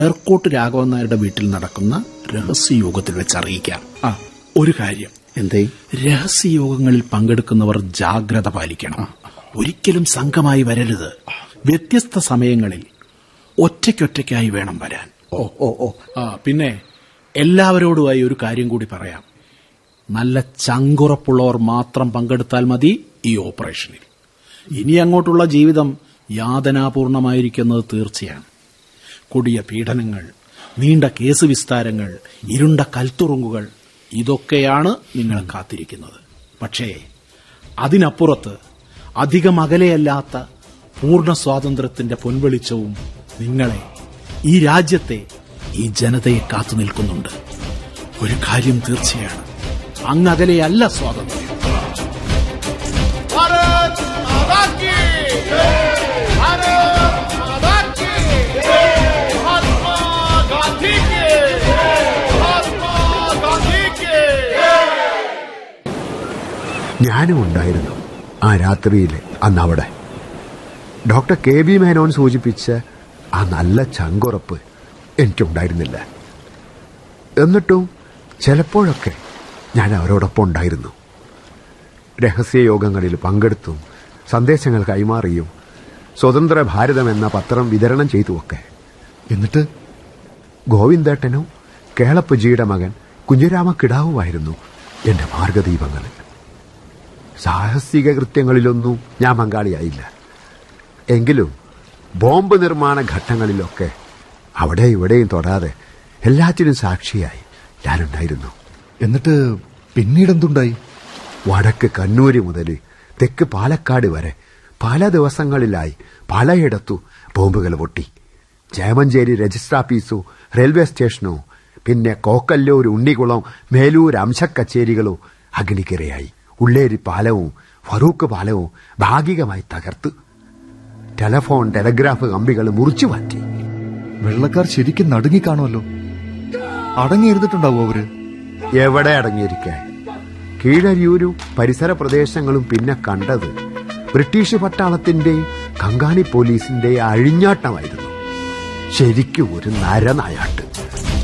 എയർകോട്ട് രാഘവൻ നായരുടെ വീട്ടിൽ നടക്കുന്ന രഹസ്യയോഗത്തിൽ വെച്ച് അറിയിക്കാം ആ ഒരു കാര്യം എന്തേ രഹസ്യയോഗങ്ങളിൽ പങ്കെടുക്കുന്നവർ ജാഗ്രത പാലിക്കണം ഒരിക്കലും സംഘമായി വരരുത് വ്യത്യസ്ത സമയങ്ങളിൽ ഒറ്റയ്ക്കൊറ്റയ്ക്കായി വേണം വരാൻ ഓ ഓ ഓ ആ പിന്നെ എല്ലാവരോടുമായി ഒരു കാര്യം കൂടി പറയാം നല്ല ചങ്കുറപ്പുള്ളവർ മാത്രം പങ്കെടുത്താൽ മതി ഈ ഓപ്പറേഷനിൽ ഇനി അങ്ങോട്ടുള്ള ജീവിതം യാതനാപൂർണമായിരിക്കുന്നത് തീർച്ചയാണ് കൊടിയ പീഡനങ്ങൾ നീണ്ട കേസ് വിസ്താരങ്ങൾ ഇരുണ്ട കൽത്തുറുങ്ങുകൾ ഇതൊക്കെയാണ് നിങ്ങളെ കാത്തിരിക്കുന്നത് പക്ഷേ അതിനപ്പുറത്ത് അധികം അകലെയല്ലാത്ത പൂർണ്ണ സ്വാതന്ത്ര്യത്തിന്റെ പൊൻവെളിച്ചവും നിങ്ങളെ ഈ രാജ്യത്തെ ഈ ജനതയെ കാത്തു നിൽക്കുന്നുണ്ട് ഒരു കാര്യം തീർച്ചയാണ് അങ്ങകലെയല്ല സ്വാതന്ത്ര്യം भारत माता की भारत माता की महात्मा गांधी के महात्मा गांधी के ഞാനും ഉണ്ടായിരുന്നു ആ രാത്രിയിൽ അന്ന് അവിടെ ഡോക്ടർ കെ വി മേനോൻ സൂചിപ്പിച്ച ആ നല്ല ചങ്കുറപ്പ് എനിക്കുണ്ടായിരുന്നില്ല എന്നിട്ടും ചിലപ്പോഴൊക്കെ ഞാൻ അവരോടൊപ്പം ഉണ്ടായിരുന്നു രഹസ്യയോഗങ്ങളിൽ പങ്കെടുത്തും സന്ദേശങ്ങൾ കൈമാറിയും സ്വതന്ത്ര ഭാരതം എന്ന പത്രം വിതരണം ചെയ്തുമൊക്കെ എന്നിട്ട് ഗോവിന്ദേട്ടനും കേളപ്പജിയുടെ മകൻ കുഞ്ഞിരാമ കിടാവുമായിരുന്നു എന്റെ മാർഗദീപങ്ങൾ സാഹസിക കൃത്യങ്ങളിലൊന്നും ഞാൻ പങ്കാളിയായില്ല എങ്കിലും ബോംബ് നിർമ്മാണ ഘട്ടങ്ങളിലൊക്കെ അവിടെ ഇവിടെയും തൊടാതെ എല്ലാറ്റിനും സാക്ഷിയായി ഞാനുണ്ടായിരുന്നു എന്നിട്ട് പിന്നീടെന്തുണ്ടായി വടക്ക് കണ്ണൂര് മുതൽ തെക്ക് പാലക്കാട് വരെ പല ദിവസങ്ങളിലായി പലയിടത്തു ബോംബുകൾ പൊട്ടി ചേമഞ്ചേരി രജിസ്റ്റർ ഓഫീസോ റെയിൽവേ സ്റ്റേഷനോ പിന്നെ കോക്കല്ലൂർ ഉണ്ണികുളം മേലൂർ അംശക്കച്ചേരികളോ അഗ്നിക്കിരയായി ഉള്ളേരി പാലവും ഫറൂഖ് പാലവും ഭാഗികമായി തകർത്ത് ടെലഫോൺ ടെലഗ്രാഫ് കമ്പികൾ മുറിച്ചു മാറ്റി വെള്ളക്കാർ ശരിക്കും നടുങ്ങിക്കാണുമല്ലോ അടങ്ങിയിരുന്നിട്ടുണ്ടാവോ അവര് എവിടെ അടങ്ങിയിരിക്കാൻ കീഴരിയൂരും പരിസര പ്രദേശങ്ങളും പിന്നെ കണ്ടത് ബ്രിട്ടീഷ് പട്ടാളത്തിന്റെയും കങ്കാണി പോലീസിന്റെയും അഴിഞ്ഞാട്ടമായിരുന്നു ശരിക്കും ഒരു നരനായാട്ട്